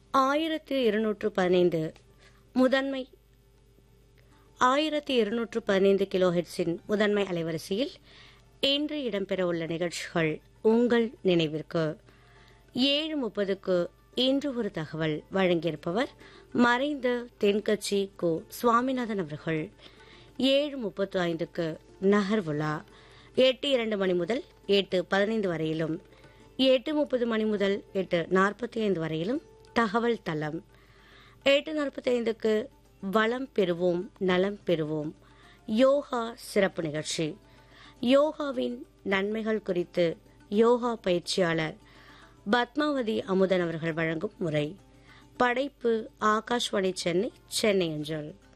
ஆயிரத்தி இருநூற்று பதினைந்து முதன்மை ஆயிரத்தி இருநூற்று பதினைந்து கிலோஹெட்ஸின் முதன்மை அலைவரிசையில் இன்று இடம்பெறவுள்ள நிகழ்ச்சிகள் உங்கள் நினைவிற்கு ஏழு முப்பதுக்கு இன்று ஒரு தகவல் வழங்கியிருப்பவர் மறைந்த தென்கட்சி கோ சுவாமிநாதன் அவர்கள் ஏழு முப்பத்து ஐந்துக்கு நகர்வுலா எட்டு இரண்டு மணி முதல் எட்டு பதினைந்து வரையிலும் எட்டு முப்பது மணி முதல் எட்டு நாற்பத்தி ஐந்து வரையிலும் தகவல் தளம் எட்டு நாற்பத்தி ஐந்துக்கு வளம் பெறுவோம் நலம் பெறுவோம் யோகா சிறப்பு நிகழ்ச்சி யோகாவின் நன்மைகள் குறித்து யோகா பயிற்சியாளர் பத்மாவதி அமுதன் அவர்கள் வழங்கும் முறை படைப்பு ஆகாஷ்வாணி சென்னை சென்னை அஞ்சல்